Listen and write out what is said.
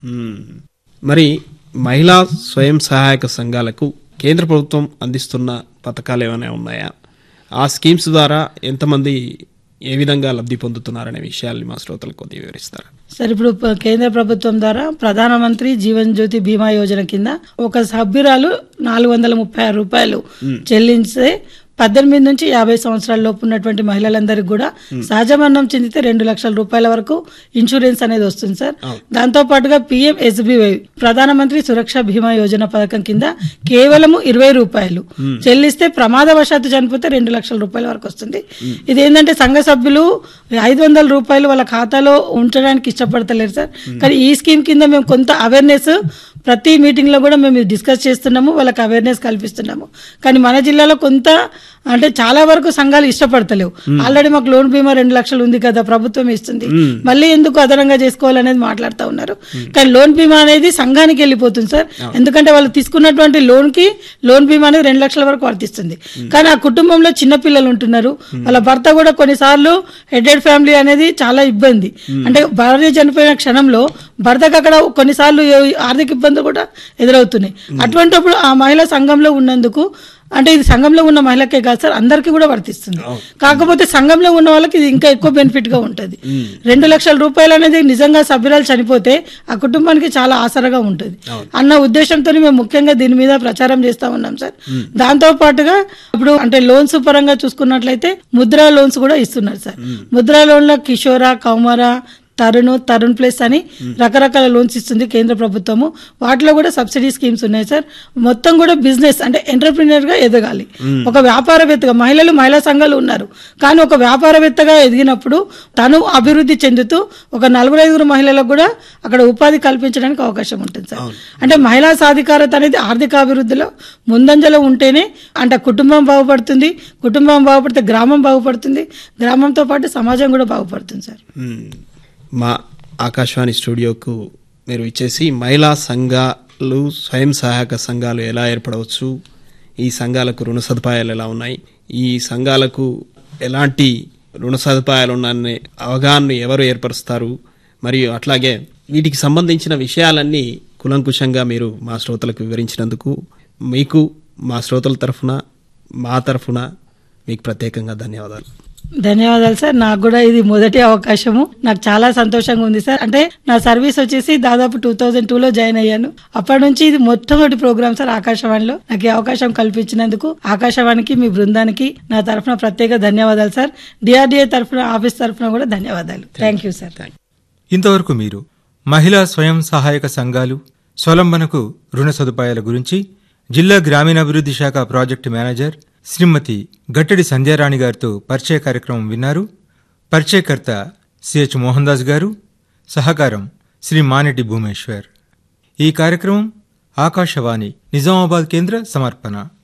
మ్మ్. మరి మహిళా స్వయం సహాయక సంఘాలకు కేంద్ర ప్రభుత్వం అందిస్తున్న పథకాలు ఏమైనా ఉన్నాయా ఆ స్కీమ్స్ ద్వారా ఎంతమంది ఏ విధంగా లబ్ధి పొందుతున్నారనే విషయాల్ని మా శ్రోతలకు కొద్దిగా వివరిస్తారా సార్ ఇప్పుడు ప- కేంద్ర ప్రభుత్వం ద్వారా ప్రధానమంత్రి జీవన్ జ్యోతి బీమా యోజన కింద ఒక సభ్యురాలు నాలుగు వందల ముప్పై ఆరు రూపాయలు చెల్లించే పద్దెనిమిది నుంచి యాభై సంవత్సరాల లోపు ఉన్నటువంటి మహిళలందరికీ కూడా సహజ మరణం చెందితే రెండు లక్షల రూపాయల వరకు ఇన్సూరెన్స్ అనేది వస్తుంది సార్ దాంతో పాటుగా పిఎం ఎస్బీవై ప్రధానమంత్రి సురక్ష బీమా యోజన పథకం కింద కేవలము ఇరవై రూపాయలు చెల్లిస్తే ప్రమాదవశాత్తు చనిపోతే రెండు లక్షల రూపాయల వరకు వస్తుంది ఇదేంటంటే సంఘ సభ్యులు ఐదు వందల రూపాయలు వాళ్ళ ఖాతాలో ఉంచడానికి ఇష్టపడతలేరు సార్ కానీ ఈ స్కీమ్ కింద మేము కొంత అవేర్నెస్ ప్రతి మీటింగ్ లో కూడా మేము ఇది డిస్కస్ చేస్తున్నాము వాళ్ళకి అవేర్నెస్ కల్పిస్తున్నాము కానీ మన జిల్లాలో కొంత అంటే చాలా వరకు సంఘాలు ఇష్టపడతలేవు ఆల్రెడీ మాకు లోన్ బీమా రెండు లక్షలు ఉంది కదా ప్రభుత్వం ఇస్తుంది మళ్ళీ ఎందుకు అదనంగా చేసుకోవాలనేది మాట్లాడుతూ ఉన్నారు కానీ లోన్ బీమా అనేది సంఘానికి వెళ్ళిపోతుంది సార్ ఎందుకంటే వాళ్ళు తీసుకున్నటువంటి లోన్ కి లోన్ బీమా అనేది రెండు లక్షల వరకు వర్తిస్తుంది కానీ ఆ కుటుంబంలో చిన్న పిల్లలు ఉంటున్నారు వాళ్ళ భర్త కూడా కొన్నిసార్లు హెడెడ్ ఫ్యామిలీ అనేది చాలా ఇబ్బంది అంటే భార్య చనిపోయిన క్షణంలో భర్తకు అక్కడ కొన్నిసార్లు ఏ- ఆర్థిక ఇబ్బందులు కూడా ఎదురవుతున్నాయి అటువంటిప్పుడు ఆ మహిళ సంఘంలో ఉన్నందుకు అంటే ఇది సంఘంలో ఉన్న మహిళకే కాదు సార్ అందరికీ కూడా వర్తిస్తుంది కాకపోతే సంఘంలో ఉన్న వాళ్ళకి ఇది ఇంకా ఎక్కువ బెనిఫిట్ గా ఉంటుంది రెండు లక్షల రూపాయలు అనేది నిజంగా సభ్యురాలు చనిపోతే ఆ కుటుంబానికి చాలా ఆసరగా ఉంటుంది అన్న ఉద్దేశంతో మేము ముఖ్యంగా దీని మీద ప్రచారం చేస్తా ఉన్నాం సార్ దాంతో పాటుగా ఇప్పుడు అంటే లోన్స్ పరంగా చూసుకున్నట్లయితే ముద్రా లోన్స్ కూడా ఇస్తున్నారు సార్ ముద్రా లోన్ల కిషోర కౌమార తరుణ్ తరుణ్ ప్లస్ అని రకరకాల లోన్స్ ఇస్తుంది కేంద్ర ప్రభుత్వము వాటిలో కూడా సబ్సిడీ స్కీమ్స్ ఉన్నాయి సార్ మొత్తం కూడా బిజినెస్ అంటే ఎంటర్ప్రినర్ గా ఎదగాలి ఒక వ్యాపారవేత్తగా మహిళలు మహిళా సంఘాలు ఉన్నారు కానీ ఒక వ్యాపారవేత్తగా ఎదిగినప్పుడు తను అభివృద్ధి చెందుతూ ఒక నలుగురు ఐదుగురు మహిళలకు కూడా అక్కడ ఉపాధి కల్పించడానికి అవకాశం ఉంటుంది సార్ అంటే మహిళా సాధికారత అనేది ఆర్థిక అభివృద్ధిలో ముందంజలో ఉంటేనే అంటే కుటుంబం బాగుపడుతుంది కుటుంబం బాగుపడితే గ్రామం బాగుపడుతుంది గ్రామంతో పాటు సమాజం కూడా బాగుపడుతుంది సార్ మ్మ్. మా ఆకాశవాణి స్టూడియోకు మీరు ఇచ్చేసి మహిళా సంఘాలు స్వయం సహాయక సంఘాలు ఎలా ఏర్పడవచ్చు ఈ సంఘాలకు రుణ సదుపాయాలు ఎలా ఉన్నాయి ఈ సంఘాలకు ఎలాంటి రుణ సదుపాయాలు ఉన్నాయనే అవగాహన ఎవరు ఏర్పరుస్తారు మరియు అట్లాగే వీటికి సంబంధించిన విషయాలన్నీ కులంకుశంగా మీరు మా శ్రోతలకు వివరించినందుకు మీకు మా శ్రోతల తరఫున మా తరఫున మీకు ప్రత్యేకంగా ధన్యవాదాలు ధన్యవాదాలు సార్ నాకు కూడా ఇది మొదటి అవకాశము నాకు చాలా సంతోషంగా ఉంది సార్ అంటే నా సర్వీస్ వచ్చేసి దాదాపు టూ థౌజండ్ టూ లో జాయిన్ అయ్యాను అప్పటి నుంచి ఇది మొట్టమొదటి ప్రోగ్రామ్ సార్ ఆకాశవాణిలో నాకు ఈ అవకాశం కల్పించినందుకు ఆకాశవాణికి మీ బృందానికి నా తరఫున ప్రత్యేక ధన్యవాదాలు సార్ డిఆర్డిఏ తరఫున ఆఫీస్ తరఫున కూడా ధన్యవాదాలు థ్యాంక్ యూ సార్ ఇంతవరకు మీరు మహిళా స్వయం సహాయక సంఘాలు స్వలంబనకు రుణ సదుపాయాల గురించి జిల్లా గ్రామీణాభివృద్ధి శాఖ ప్రాజెక్టు మేనేజర్ శ్రీమతి గట్టడి సంధ్యారాణి గారితో పరిచయ కార్యక్రమం విన్నారు పరిచయకర్త సిహెచ్ మోహన్ దాస్ గారు సహకారం శ్రీ మానెటి భూమేశ్వర్ ఈ కార్యక్రమం ఆకాశవాణి నిజామాబాద్ కేంద్ర సమర్పణ